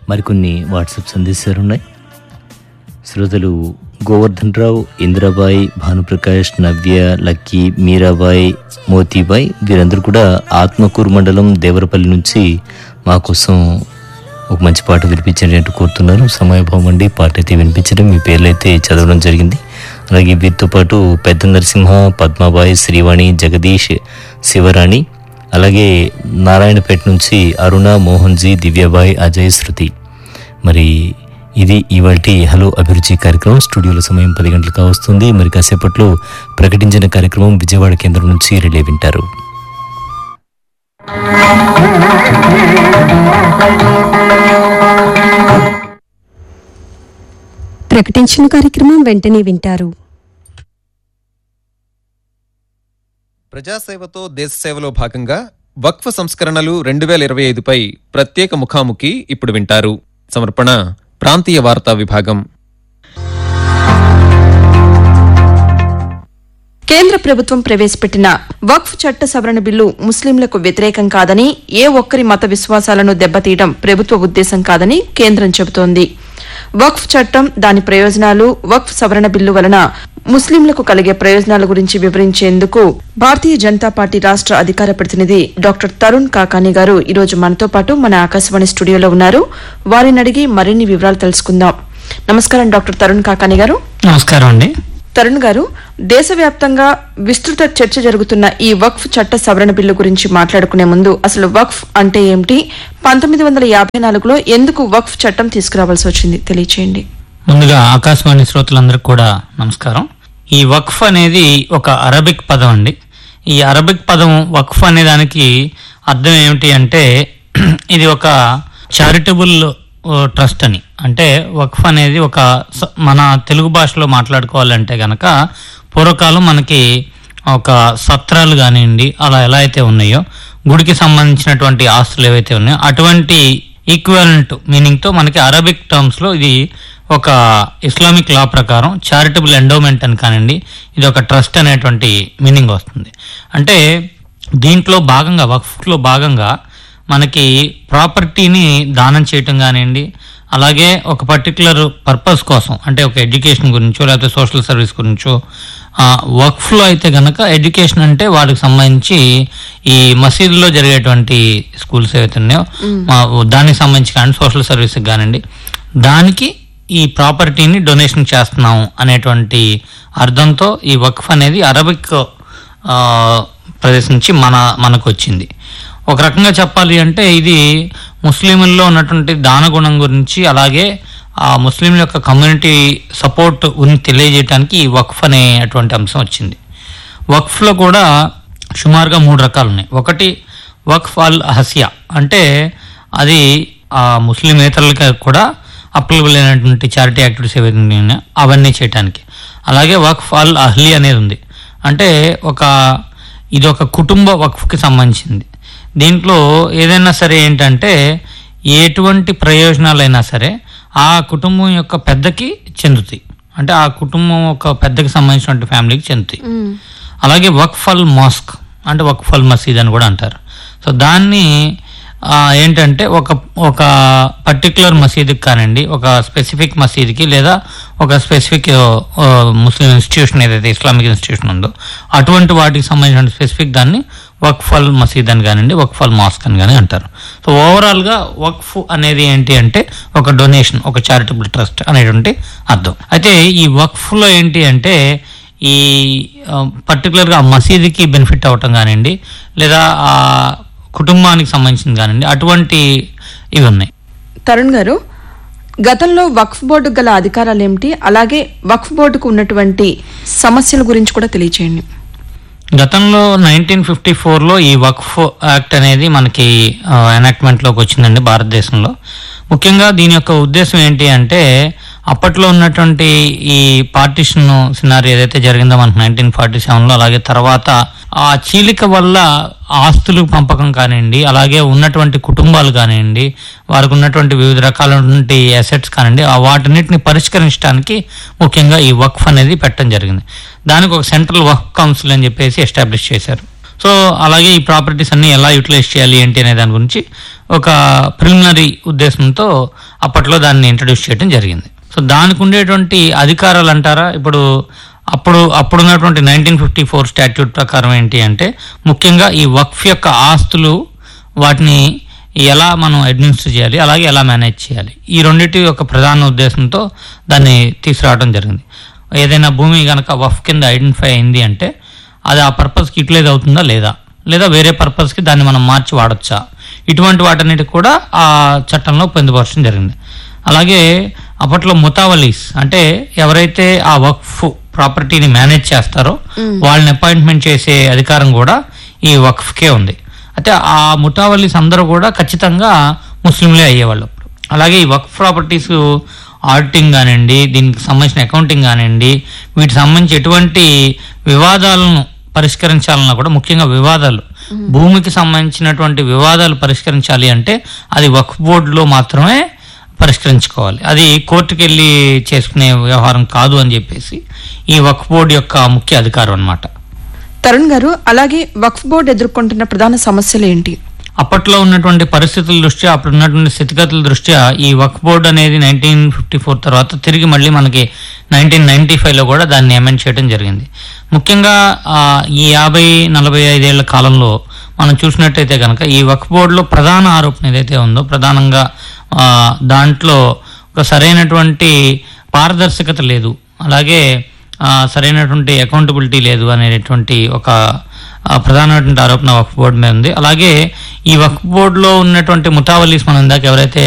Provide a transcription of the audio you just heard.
మరికొన్ని వాట్సాప్ సందేశాలు ఉన్నాయి శ్రోతలు గోవర్ధన్ రావు ఇందిరాబాయి భానుప్రకాష్ నవ్య లక్కీ మీరాబాయి మోతీబాయి వీరందరూ కూడా ఆత్మకూరు మండలం దేవరపల్లి నుంచి మా కోసం ఒక మంచి పాట వినిపించండి అంటూ కోరుతున్నారు సమయభావం అండి పాట అయితే వినిపించడం మీ పేర్లు అయితే చదవడం జరిగింది అలాగే వీరితో పాటు పెద్ద నరసింహ పద్మాబాయి శ్రీవాణి జగదీష్ శివరాణి అలాగే నారాయణపేట నుంచి అరుణ మోహన్జీ దివ్యాబాయి అజయ్ శృతి మరి ఇది ఇవాల్టి హలో అభిరుచి కార్యక్రమం స్టూడియోలో సమయం పది గంటలకు వస్తుంది మరి కాసేపట్లో ప్రకటించిన కార్యక్రమం విజయవాడ కేంద్రం నుంచి రిలే వింటారు ప్రకటించిన కార్యక్రమం వెంటనే వింటారు ప్రజాసేవతో దేశ సేవలో భాగంగా వక్ఫ్ సంస్కరణలు రెండు వేల ఇరవై ఐదుపై ప్రత్యేక ముఖాముఖి ఇప్పుడు వింటారు సమర్పణ ప్రాంతీయ వార్తా విభాగం కేంద్ర ప్రభుత్వం ప్రవేశపెట్టిన వక్ఫ్ చట్ట సవరణ బిల్లు ముస్లింలకు వ్యతిరేకం కాదని ఏ ఒక్కరి మత విశ్వాసాలను దెబ్బతీయడం ప్రభుత్వ ఉద్దేశం కాదని కేంద్రం చెబుతోంది వక్ఫ్ చట్టం దాని ప్రయోజనాలు వక్ఫ్ సవరణ బిల్లు వలన ముస్లింలకు కలిగే ప్రయోజనాల గురించి వివరించేందుకు భారతీయ జనతా పార్టీ రాష్ట అధికార ప్రతినిధి డాక్టర్ తరుణ్ కాకాని గారు ఈరోజు మనతో పాటు మన ఆకాశవాణి స్టూడియోలో ఉన్నారు వారిని అడిగి మరిన్ని వివరాలు తెలుసుకుందాం నమస్కారం డాక్టర్ తరుణ్ కాకాని గారు నమస్కారం అండి తరుణ్ గారు దేశవ్యాప్తంగా విస్తృత చర్చ జరుగుతున్న ఈ వక్ఫ్ చట్ట సవరణ బిల్లు గురించి మాట్లాడుకునే ముందు అసలు వక్ఫ్ అంటే ఏమిటి పంతొమ్మిది వందల యాభై నాలుగులో ఎందుకు వక్ఫ్ చట్టం తీసుకురావాల్సి వచ్చింది తెలియచేయండి ముందుగా ఆకాశవాణి శ్రోతలందరికీ కూడా నమస్కారం ఈ వక్ఫ్ అనేది ఒక అరబిక్ పదం అండి ఈ అరబిక్ పదం వక్ఫ్ అనే దానికి అర్థం ఏమిటి అంటే ఇది ఒక చారిటబుల్ ట్రస్ట్ అని అంటే వక్ఫ్ అనేది ఒక స- మన తెలుగు భాషలో మాట్లాడుకోవాలంటే గనక పూర్వకాలం మనకి ఒక సత్రాలు కానివ్వండి అలా ఎలా అయితే ఉన్నాయో గుడికి సంబంధించినటువంటి ఆస్తులు ఏవైతే ఉన్నాయో అటువంటి ఈక్వలెంట్ మీనింగ్తో మనకి అరబిక్ టర్మ్స్లో ఇది ఒక ఇస్లామిక్ లా ప్రకారం చారిటబుల్ ఎండోమెంట్ అని కానివ్వండి ఇది ఒక ట్రస్ట్ అనేటువంటి మీనింగ్ వస్తుంది అంటే దీంట్లో భాగంగా వక్ఫ్లో భాగంగా మనకి ప్రాపర్టీని దానం చేయటం కానివ్వండి అలాగే ఒక పర్టికులర్ పర్పస్ కోసం అంటే ఒక ఎడ్యుకేషన్ గురించో లేకపోతే సోషల్ సర్వీస్ గురించో వర్క్ఫ్లో అయితే గనక ఎడ్యుకేషన్ అంటే వాటికి సంబంధించి ఈ మసీదులో జరిగేటువంటి స్కూల్స్ ఏవైతే ఉన్నాయో ఆ, దానికి సంబంధించి కానీ సోషల్ సర్వీస్ కానివ్వండి దానికి ఈ ప్రాపర్టీని డొనేషన్ చేస్తున్నాం అనేటువంటి అర్థంతో ఈ వక్ఫ్ అనేది అరబిక్ ఆ, ప్రదేశం నుంచి మన మనకు వచ్చింది ఒక రకంగా చెప్పాలి అంటే ఇది ముస్లింల్లో ఉన్నటువంటి దాన గుణం గురించి అలాగే ఆ ముస్లింల యొక్క కమ్యూనిటీ సపోర్ట్ గురించి తెలియజేయడానికి ఈ వక్ఫ్ అనేటువంటి అంశం వచ్చింది వక్ఫ్లో కూడా సుమారుగా మూడు రకాలు ఉన్నాయి ఒకటి వక్ఫ్ అల్ హసియా అంటే అది ఆ ముస్లిమేతరులకి కూడా అప్లికబుల్ అయినటువంటి చారిటీ యాక్టివిటీస్ ఏవైతే ఉన్నాయో అవన్నీ చేయడానికి అలాగే వక్ఫ్ అల్ అహ్లీ అనేది ఉంది అంటే ఒక ఇది ఒక కుటుంబ వక్ఫ్కి సంబంధించింది దీంట్లో ఏదైనా సరే ఏంటంటే ఎటువంటి ప్రయోజనాలైనా సరే ఆ కుటుంబం యొక్క పెద్దకి చెందుతాయి అంటే ఆ కుటుంబం ఒక పెద్దకి సంబంధించినటువంటి ఫ్యామిలీకి చెందుతాయి అలాగే వక్ఫల్ మాస్క్ అంటే వక్ఫల్ మసీద్ అని కూడా అంటారు సో దాన్ని ఆ, ఏంటంటే ఒక ఒక పర్టికులర్ మసీదుకి కానివ్వండి ఒక స్పెసిఫిక్ మసీద్కి లేదా ఒక స్పెసిఫిక్ ముస్లిం ఇన్స్టిట్యూషన్ ఏదైతే ఇస్లామిక్ ఇన్స్టిట్యూషన్ ఉందో అటువంటి వాటికి సంబంధించిన స్పెసిఫిక్ దాన్ని వక్ఫల్ మసీద్ అని కానివ్వండి వక్ఫల్ మాస్క్ అని కానీ అంటారు సో ఓవరాల్గా వక్ఫ్ అనేది ఏంటి అంటే ఒక డొనేషన్ ఒక చారిటబుల్ ట్రస్ట్ అనేటువంటి అర్థం అయితే ఈ వక్ఫ్లో ఏంటి అంటే ఈ పర్టికులర్గా ఆ మసీదుకి బెనిఫిట్ అవ్వటం కానివ్వండి లేదా ఆ కుటుంబానికి సంబంధించింది కానివ్వండి అటువంటి ఇవి ఉన్నాయి తరుణ్ గారు గతంలో వక్ఫ్ బోర్డు గల అధికారాలు ఏమిటి అలాగే వక్ఫ్ బోర్డుకు ఉన్నటువంటి సమస్యల గురించి కూడా తెలియచేయండి గతంలో నైన్టీన్ ఫిఫ్టీ ఫోర్లో ఈ వక్ఫ్ యాక్ట్ అనేది మనకి ఎనాక్ట్మెంట్లోకి వచ్చిందండి భారతదేశంలో ముఖ్యంగా దీని యొక్క ఉద్దేశం ఏంటి అంటే అప్పట్లో ఉన్నటువంటి ఈ పార్టిషన్ సినారీ ఏదైతే జరిగిందో మనకు నైన్టీన్ ఫార్టీ సెవెన్లో అలాగే తర్వాత ఆ చీలిక వల్ల ఆస్తులు పంపకం కానివ్వండి అలాగే ఉన్నటువంటి కుటుంబాలు కానివ్వండి వారికి ఉన్నటువంటి వివిధ రకాలైనటువంటి అసెట్స్ కానివ్వండి ఆ వాటన్నిటిని పరిష్కరించడానికి ముఖ్యంగా ఈ వక్ఫ్ అనేది పెట్టడం జరిగింది దానికి ఒక సెంట్రల్ వక్ఫ్ కౌన్సిల్ అని చెప్పేసి ఎస్టాబ్లిష్ చేశారు సో అలాగే ఈ ప్రాపర్టీస్ అన్ని ఎలా యూటిలైజ్ చేయాలి ఏంటి అనే దాని గురించి ఒక ప్రిలిమినరీ ఉద్దేశంతో అప్పట్లో దాన్ని ఇంట్రడ్యూస్ చేయడం జరిగింది సో దానికి ఉండేటువంటి అధికారాలు అంటారా ఇప్పుడు అప్పుడు అప్పుడున్నటువంటి నైన్టీన్ ఫిఫ్టీ ఫోర్ స్టాట్యూట్ ప్రకారం ఏంటి అంటే ముఖ్యంగా ఈ వక్ఫ్ యొక్క ఆస్తులు వాటిని ఎలా మనం అడ్మినిస్టర్ చేయాలి అలాగే ఎలా మేనేజ్ చేయాలి ఈ రెండింటి యొక్క ప్రధాన ఉద్దేశంతో దాన్ని తీసుకురావడం జరిగింది ఏదైనా భూమి కనుక వఫ్ కింద ఐడెంటిఫై అయింది అంటే అది ఆ పర్పస్కి యూటిలైజ్ అవుతుందా లేదా లేదా వేరే పర్పస్కి దాన్ని మనం మార్చి వాడచ్చా ఇటువంటి వాటన్నిటి కూడా ఆ చట్టంలో పొందుపరచడం జరిగింది అలాగే అప్పట్లో ముతావలీస్ అంటే ఎవరైతే ఆ వక్ఫ్ ప్రాపర్టీని మేనేజ్ చేస్తారో వాళ్ళని అపాయింట్మెంట్ చేసే అధికారం కూడా ఈ వక్ఫ్కే ఉంది అయితే ఆ ముతావలీస్ అందరూ కూడా ఖచ్చితంగా ముస్లింలే అయ్యేవాళ్ళు అప్పుడు అలాగే ఈ వక్ఫ్ ప్రాపర్టీస్ ఆడిటింగ్ కానివ్వండి దీనికి సంబంధించిన అకౌంటింగ్ కానివ్వండి వీటికి సంబంధించి ఎటువంటి వివాదాలను పరిష్కరించాలన్నా కూడా ముఖ్యంగా వివాదాలు భూమికి సంబంధించినటువంటి వివాదాలు పరిష్కరించాలి అంటే అది వక్ఫ్ బోర్డులో మాత్రమే పరిష్కరించుకోవాలి అది కోర్టుకు వెళ్ళి చేసుకునే వ్యవహారం కాదు అని చెప్పేసి ఈ వక్ఫ్ బోర్డు యొక్క ముఖ్య అధికారం అన్నమాట తరుణ్ గారు అలాగే వక్ఫ్ బోర్డు ఎదుర్కొంటున్న ప్రధాన సమస్యలు ఏంటి అప్పట్లో ఉన్నటువంటి పరిస్థితుల దృష్ట్యా అప్పుడు ఉన్నటువంటి స్థితిగతుల దృష్ట్యా ఈ వక్ఫ్ బోర్డు అనేది నైన్టీన్ ఫిఫ్టీ ఫోర్ తర్వాత తిరిగి మళ్ళీ మనకి నైన్టీన్ నైన్టీ ఫైవ్లో కూడా దాన్ని అమెండ్ చేయడం జరిగింది ముఖ్యంగా ఆ, ఈ యాభై నలభై ఐదేళ్ల కాలంలో మనం చూసినట్టయితే కనుక ఈ వక్ఫ్ బోర్డులో ప్రధాన ఆరోపణ ఏదైతే ఉందో ప్రధానంగా ఆ, దాంట్లో ఒక సరైనటువంటి పారదర్శకత లేదు అలాగే ఆ, సరైనటువంటి అకౌంటబిలిటీ లేదు అనేటువంటి ఒక ఆ, ప్రధానమైనటువంటి ఆరోపణ వక్ఫ్ బోర్డు మీద ఉంది అలాగే ఈ వక్ఫ్ బోర్డులో ఉన్నటువంటి ముతావలీస్ మనం ఇందాక ఎవరైతే